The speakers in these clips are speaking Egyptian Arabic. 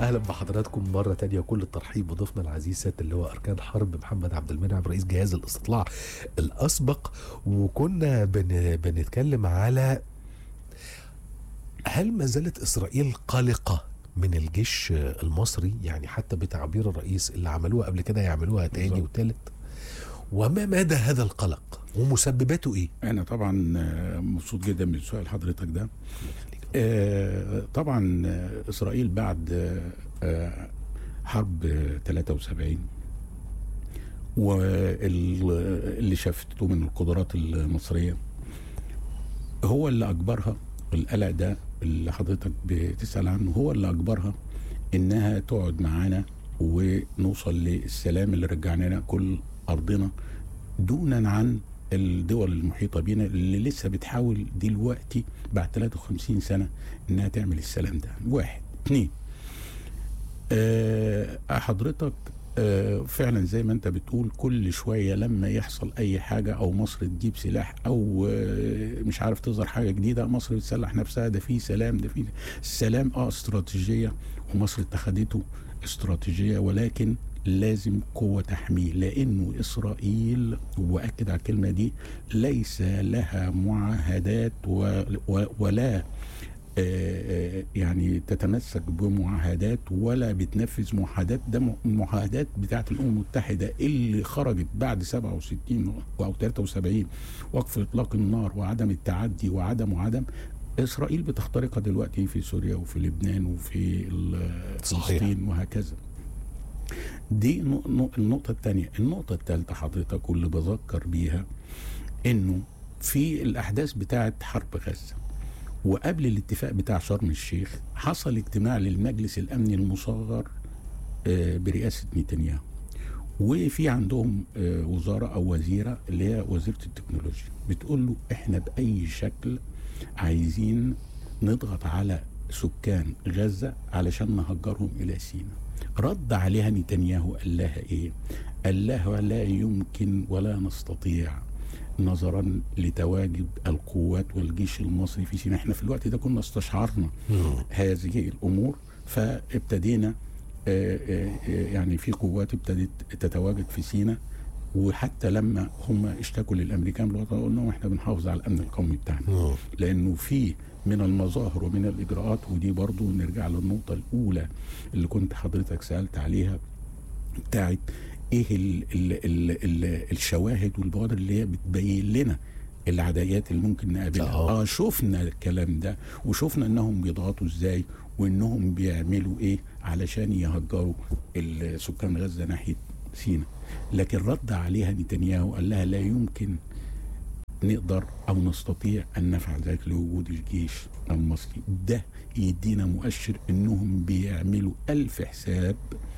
اهلا بحضراتكم مره تانية كل الترحيب بضيفنا العزيز سياده اللواء اركان حرب محمد عبد المنعم رئيس جهاز الاستطلاع الاسبق وكنا بن بنتكلم على هل ما زالت اسرائيل قلقه من الجيش المصري يعني حتى بتعبير الرئيس اللي عملوها قبل كده يعملوها تاني بالظبط. وتالت وما مدى هذا القلق ومسبباته ايه؟ انا طبعا آه، مبسوط جدا من سؤال حضرتك ده آه، طبعا آه، اسرائيل بعد آه، آه، حرب آه، 73 واللي شافته من القدرات المصريه هو اللي اجبرها القلق ده اللي حضرتك بتسال عنه هو اللي اجبرها انها تقعد معانا ونوصل للسلام اللي رجعنا لنا كل ارضنا دونا عن الدول المحيطه بينا اللي لسه بتحاول دلوقتي بعد 53 سنه انها تعمل السلام ده واحد اثنين آه حضرتك آه فعلا زي ما انت بتقول كل شويه لما يحصل اي حاجه او مصر تجيب سلاح او آه مش عارف تظهر حاجه جديده مصر بتسلح نفسها ده في سلام ده في السلام اه استراتيجيه ومصر اتخذته استراتيجية ولكن لازم قوة تحميه لأنه إسرائيل وأكد على الكلمة دي ليس لها معاهدات و و ولا آه، آه، يعني تتمسك بمعاهدات ولا بتنفذ معاهدات ده م- المعاهدات بتاعت الامم المتحده اللي خرجت بعد 67 او 73 وقف اطلاق النار وعدم التعدي وعدم وعدم اسرائيل بتخترقها دلوقتي في سوريا وفي لبنان وفي ال- صحيح. فلسطين وهكذا دي نق- نق- النقطة الثانية النقطة الثالثة حضرتك واللي بذكر بيها انه في الاحداث بتاعت حرب غزة وقبل الاتفاق بتاع شرم الشيخ حصل اجتماع للمجلس الامني المصغر آه، برئاسة نتنياهو وفي عندهم آه، وزارة او وزيرة اللي هي وزيرة التكنولوجيا بتقول له احنا باي شكل عايزين نضغط على سكان غزة علشان نهجرهم إلى سيناء رد عليها نتنياهو قال لها إيه قال لها لا يمكن ولا نستطيع نظرا لتواجد القوات والجيش المصري في سيناء احنا في الوقت ده كنا استشعرنا هذه الامور فابتدينا آه، آه، آه، يعني في قوات ابتدت تتواجد في سيناء وحتى لما هم اشتكوا للامريكان بالوطن قلنا احنا بنحافظ على الامن القومي بتاعنا مم. لانه في من المظاهر ومن الاجراءات ودي برضو نرجع للنقطه الاولى اللي كنت حضرتك سالت عليها بتاعت ايه ال ال ال ال الشواهد والبوادر اللي هي بتبين لنا العدايات اللي ممكن نقابلها آه. اه شفنا الكلام ده وشفنا انهم بيضغطوا ازاي وانهم بيعملوا ايه علشان يهجروا ال- سكان غزه ناحيه سيناء لكن رد عليها نتنياهو قال لها لا يمكن نقدر او نستطيع ان نفعل ذلك لوجود الجيش المصري ده يدينا مؤشر انهم بيعملوا الف حساب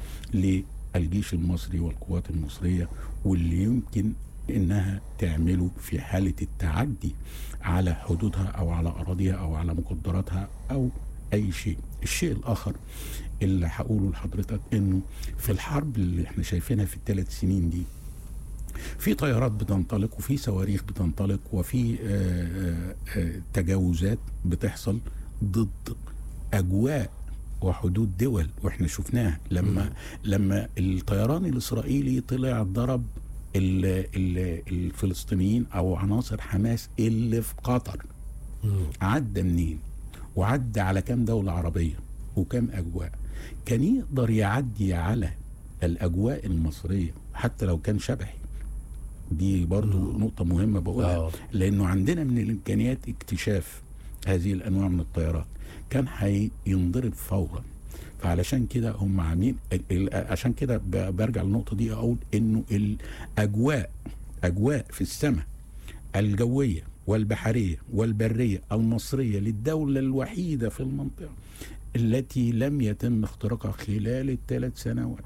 للجيش المصري والقوات المصريه واللي يمكن انها تعمله في حاله التعدي على حدودها او على اراضيها او على مقدراتها او اي شيء الشيء الاخر اللي هقوله لحضرتك انه في الحرب اللي احنا شايفينها في الثلاث سنين دي في طيارات بتنطلق وفي صواريخ بتنطلق وفي آه، آه، آه، تجاوزات بتحصل ضد اجواء وحدود دول واحنا شفناها لما لما الطيران الاسرائيلي طلع ضرب ال ال الفلسطينيين او عناصر حماس اللي في قطر مم. عدى منين وعدى على كام دولة عربية وكام أجواء كان يقدر يعدي على الأجواء المصرية حتى لو كان شبحي دي برضو نقطة مهمة بقولها آه. لأنه عندنا من الإمكانيات اكتشاف هذه الأنواع من الطيارات كان هينضرب فورا فعلشان كده هم عاملين ال- ال- عشان كده ب- برجع للنقطة دي أقول إنه الأجواء أجواء في السماء الجوية والبحرية والبرية المصرية للدولة الوحيدة في المنطقة التي لم يتم اختراقها خلال الثلاث سنوات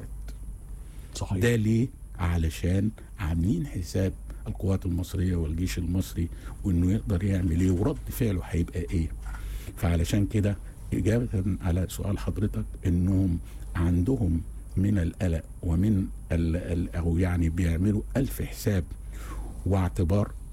صحيح ده ليه؟ علشان عاملين حساب القوات المصرية والجيش المصري وانه يقدر يعمل ايه ورد فعله هيبقى ايه فعلشان كده إجابة على سؤال حضرتك انهم عندهم من القلق ومن ال ال او يعني بيعملوا ألف حساب واعتبار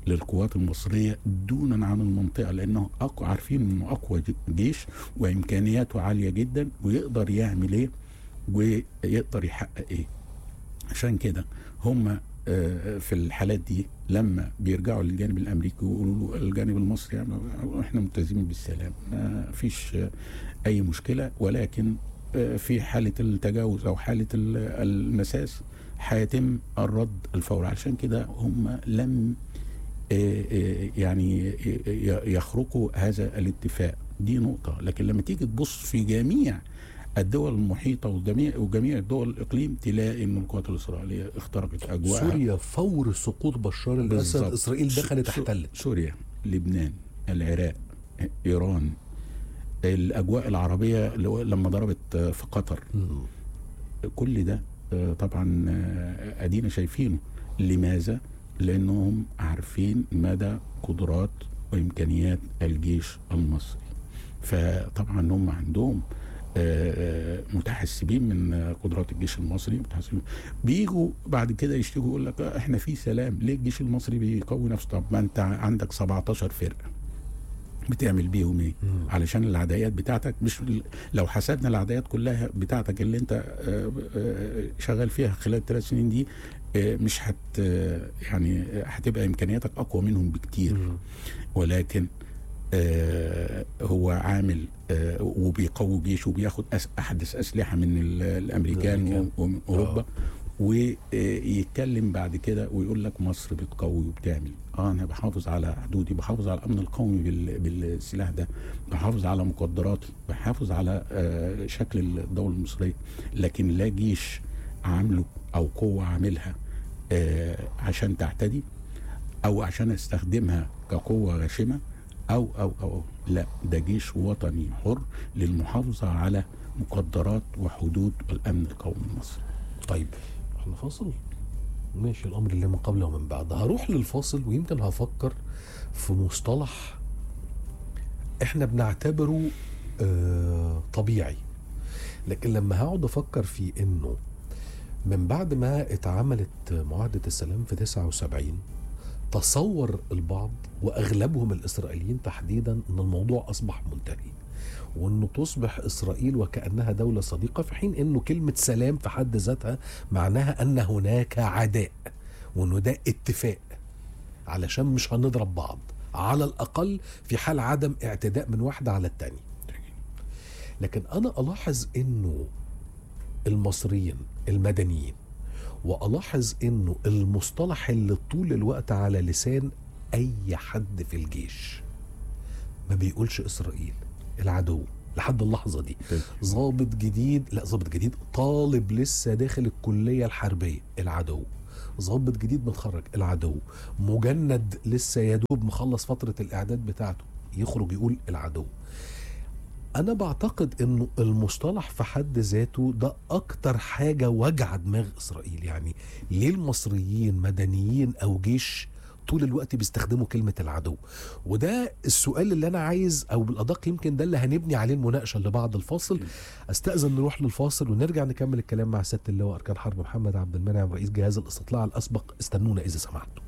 للقوات المصريه دونا عن المنطقه لانه أقوى عارفين انه اقوى ج- جيش وامكانياته عاليه جدا ويقدر يعمل ايه ويقدر يحقق ايه عشان كده هم آه، في الحالات دي لما بيرجعوا للجانب الامريكي ويقولوا له الجانب المصري يعني احنا ملتزمين بالسلام ما فيش آه، اي مشكله ولكن آه، في حاله التجاوز او حاله ال- المساس هيتم الرد الفوري عشان كده هم لم آه، آه، يعني ي- يخرقوا هذا الاتفاق دي نقطة لكن لما تيجي تبص في جميع الدول المحيطة وجميع وجميع الدول الإقليم تلاقي إن القوات الإسرائيلية اخترقت أجواءها سوريا فور سقوط بشار الاسد بالظبط. اسرائيل سو- دخلت سو- احتلت سوريا لبنان العراق إيران الأجواء العربية اللي هو لما ضربت آه، في قطر مم. كل ده آه، طبعا آه، ادينا شايفينه لماذا لانهم عارفين مدى قدرات وامكانيات الجيش المصري فطبعا هم عندهم آه، آه، متحسبين من آه، قدرات الجيش المصري متحسبين بيجوا بعد كده يشتكوا يقول لك آه، احنا في سلام ليه الجيش المصري بيقوي نفسه طب ما انت عندك 17 فرقه بتعمل بيهم ايه مم. علشان العدايات بتاعتك مش لو حسبنا العدايات كلها بتاعتك اللي انت آه، آه، شغال فيها خلال الثلاث سنين دي آه، مش هت آه، يعني هتبقى امكانياتك اقوى منهم بكتير مم. ولكن آه، هو عامل آه، وبيقوي جيشه وبياخد أس- احدث اسلحه من ال- الامريكان الأمريكان. و- ومن اوروبا ويتكلم بعد كده ويقول لك مصر بتقوي وبتعمل اه انا بحافظ على حدودي بحافظ على الامن القومي بال- بالسلاح ده بحافظ على مقدراتي بحافظ على آه، شكل الدوله المصريه لكن لا جيش عامله او قوه عاملها آه، عشان تعتدي او عشان استخدمها كقوه غاشمه او او او لا ده جيش وطني حر للمحافظه على مقدرات وحدود الامن القومي المصري طيب احنا فاصل ماشي الامر اللي من قبل ومن بعد هروح للفاصل ويمكن هفكر في مصطلح احنا بنعتبره آه طبيعي لكن لما هقعد افكر في انه من بعد ما اتعملت معاهدة السلام في 79 تصور البعض واغلبهم الاسرائيليين تحديدا ان الموضوع اصبح منتهي وانه تصبح اسرائيل وكانها دوله صديقه في حين انه كلمه سلام في حد ذاتها معناها ان هناك عداء وانه ده اتفاق علشان مش هنضرب بعض على الاقل في حال عدم اعتداء من واحده على التانية لكن انا الاحظ انه المصريين المدنيين والاحظ انه المصطلح اللي طول الوقت على لسان اي حد في الجيش ما بيقولش اسرائيل العدو لحد اللحظه دي ضابط جديد لا ضابط جديد طالب لسه داخل الكليه الحربيه العدو ضابط جديد متخرج العدو مجند لسه يا دوب مخلص فتره الاعداد بتاعته يخرج يقول العدو انا بعتقد انه المصطلح في حد ذاته ده اكتر حاجه وجع دماغ اسرائيل يعني ليه المصريين مدنيين او جيش طول الوقت بيستخدموا كلمة العدو وده السؤال اللي أنا عايز أو بالأدق يمكن ده اللي هنبني عليه المناقشة اللي بعد الفاصل أستأذن نروح للفاصل ونرجع نكمل الكلام مع سيادة اللواء أركان حرب محمد عبد المنعم رئيس جهاز الاستطلاع الأسبق استنونا إذا سمحتوا